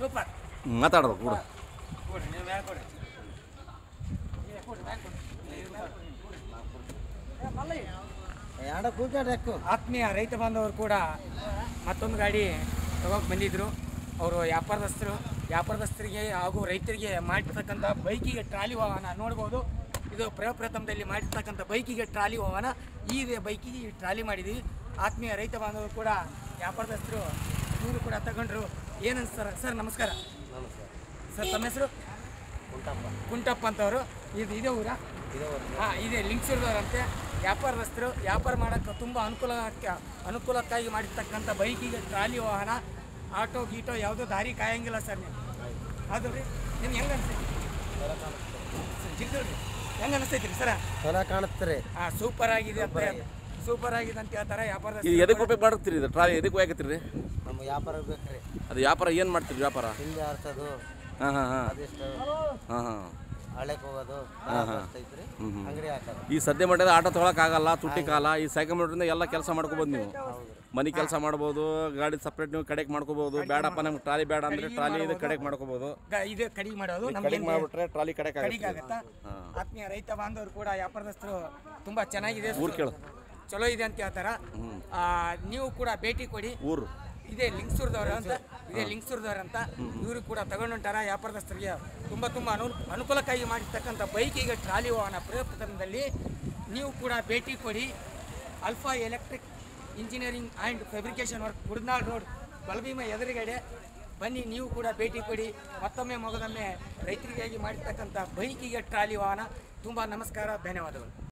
Super ಮಾತಾಡ್ಬೇಕು ಕೂಡ ಕೊಡ್ರಿ ನೀವು ಮ್ಯಾಲ್ ಕೊಡ್ರಿ ಏ, ಕೊಡ್ರಿ, ಮ್ಯಾಲ್ ಕೊಡ್ರಿ. ಏ, ಮಲ್ಲಯ್ಯ. ಎರಡ ಕೂಗಾಡ್ರಿ ಅಕ್ಕು ಆತ್ಮೀಯ ರೈತ ಬಾಂಧವರು ಕೂಡ ಮತ್ತೊಂದು ಗಾಡಿ ತಗೋಕ್ ಬಂದಿದ್ರು ಅವರು ವ್ಯಾಪಾರದಸ್ಥರು ವ್ಯಾಪಾರದಸ್ಥರಿಗೆ ಹಾಗೂ ರೈತರಿಗೆ ಮಾಡಿರ್ತಕ್ಕಂಥ ಬೈಕಿಗೆ ಟ್ರಾಲಿ ವಾಹನ ನೋಡ್ಬೋದು ಇದು ಪ್ರಪ್ರಥಮದಲ್ಲಿ ಮಾಡಿರ್ತಕ್ಕಂಥ ಬೈಕಿಗೆ ಟ್ರಾಲಿ ವಾಹನ ಈ ಬೈಕಿಗೆ ಈ ಟ್ರಾಲಿ ಮಾಡಿದ್ದೀವಿ ಆತ್ಮೀಯ ರೈತ ಬಾಂಧವರು ಕೂಡ ವ್ಯಾಪಾರದಸ್ಥರು ಇವರು ಕೂಡ ತಗೊಂಡ್ರು ಏನನ್ಸ್ತಾರ ಸರ್ ನಮಸ್ಕಾರ ನಮಸ್ಕಾರ ಸರ್ ತಮ್ಮ ಹೆಸರು ಉಂಟಪ್ಪ ಕುಂಟಪ್ಪ ಅಂತವರು ಇದು ಇದೇ ಊರಾ ಇದೇ ವರ್ಷ ಹಾಂ ಇದೆ ಲಿಂಕ್ಸೂರ್ದವರಂತೆ ವ್ಯಾಪಾರಸ್ಥರು ವ್ಯಾಪಾರ ಮಾಡೋಕ್ಕೆ ತುಂಬ ಅನುಕೂಲ ಅನುಕೂಲಕ್ಕಾಗಿ ಮಾಡಿರ್ತಕ್ಕಂಥ ಬೈಕಿಗೆ ಟ್ರಾಲಿ ವಾಹನ ಆಟೋ ಗೀಟೋ ಯಾವುದೋ ದಾರಿ ಕಾಯಂಗಿಲ್ಲ ಸರ್ ನೀವು ಅದು ರೀ ನಿಮ್ಗೆ ಹೆಂಗೆ ಅನಿಸ್ತೈತಿ ಜಿಗ್ದಲ್ರಿ ಹೆಂಗೆ ಅನಿಸ್ತೈತಿ ಸರ ಚಲೋ ಕಾಣುತ್ತಾರೆ ಹಾಂ ಸೂಪರ್ ಆಗಿದೆ ಅಂತ ಸೂಪರ್ ಆಗಿದೆ ಅಂತ ಹೇಳ್ತಾರೆ ಇದು ವ್ಯಾಪಾರದಸ್ಥರು ಎದಕ್ಕೆ ಉಪಯೋಗ ಮಾಡ್ತೀರಿ ಇದು ಟ್ರಾಲಿ ಎದಕ್ಕೆ ಹೋಗತ್ತೀರಿ ನಮ್ಮ ವ್ಯಾಪಾರ ಬೇಕ್ರಿ ಅದು ವ್ಯಾಪಾರ ಏನು ಮಾಡ್ತೀರಿ ವ್ಯಾಪಾರ ಹಿಂದೆ ಆರ್ಸೋದು ಹಾಂ ಹಾಂ ಹಾಂ ಅದಿಷ್ಟು ಹಾಂ ಹಾಂ ಹಳೆಕ್ ಹೋಗೋದು ಐತ್ರಿ ಅಂಗಡಿ ಹಾಕೋದು ಈ ಸದ್ಯ ಮಟ್ಟದ ಆಟೋ ತೊಗೊಳಕ್ಕಾಗಲ್ಲ ತುಟ್ಟಿ ಕಾಲ ಈ ಸೈಕಲ್ ಮೋಟ್ರಿಂದ ಎಲ್ಲ ಕೆಲಸ ಮಾಡ್ಕೋಬೋದು ನೀವು ಮನೆ ಕೆಲಸ ಮಾಡ್ಬೋದು ಗಾಡಿ ಸಪ್ರೇಟ್ ನೀವು ಕಡೆಗೆ ಮಾಡ್ಕೋಬೋದು ಬೇಡಪ್ಪ ನಮ್ಗೆ ಟ್ರಾಲಿ ಬೇಡ ಅಂದ್ರೆ ಟ್ರಾಲಿ ಇದು ಕಡೆಗೆ ಮಾಡ್ಕೋಬೋದು ಗ- ಇದು ಕಡಿಮೆ ಮಾಡೋದು ನಮ್ಗೆ ಕಡೆಗೆ ಮಾಡ್ಬಿಟ್ರೆ ಟ್ರಾಲಿ ಕಡೆಗೆ ಕಡಿಗೆ ಆಗುತ್ತೆ ಆಗತ್ತಾ ಆತ್ಮೀಯ ರೈತ ಬಾಂಧವರು ಕೂಡ ವ್ಯಾಪಾರದಸ್ಥರು ತುಂಬಾ ಚೆನ್ನಾಗಿದೆ ಊರ್ ಕೇಳು. ಚಲೋ ಇದೆ ಅಂತ ಹೇಳ್ತಾರ ಆ, ನೀವು ಕೂಡ ಭೇಟಿ ಕೊಡಿ ಊರು ಇದೇ ಲಿಂಗ್ಸೂರ್ದವ್ರು ಅಂತ ಇದೇ ಲಿಂಗ್ಸೂರ್ದವ್ರು ಅಂತ ಇವರು ಕೂಡ ತಗೊಂಡುಂಟಾರ ವ್ಯಾಪಾರದಸ್ಥರಿಗೆ ತುಂಬ ತುಂಬ ಅನು ಅನುಕೂಲಕ್ಕಾಗಿ ಮಾಡಿರ್ತಕ್ಕಂಥ ಬೈಕಿಗೆ ಟ್ರಾಲಿ ವಾಹನ ಪ್ರಯತ್ನದಲ್ಲಿ ನೀವು ಕೂಡ ಭೇಟಿ ಕೊಡಿ alpha electric engineering and fabrication work Gudnal road Balabhima ಎದುರುಗಡೆ ಬನ್ನಿ ನೀವು ಕೂಡ ಭೇಟಿ ಕೊಡಿ ಮತ್ತೊಮ್ಮೆ ಮಗದೊಮ್ಮೆ ರೈತರಿಗಾಗಿ ಮಾಡಿರ್ತಕ್ಕಂಥ ಬೈಕಿಗೆ ಟ್ರಾಲಿ ವಾಹನ ತುಂಬ ನಮಸ್ಕಾರ ಧನ್ಯವಾದಗಳು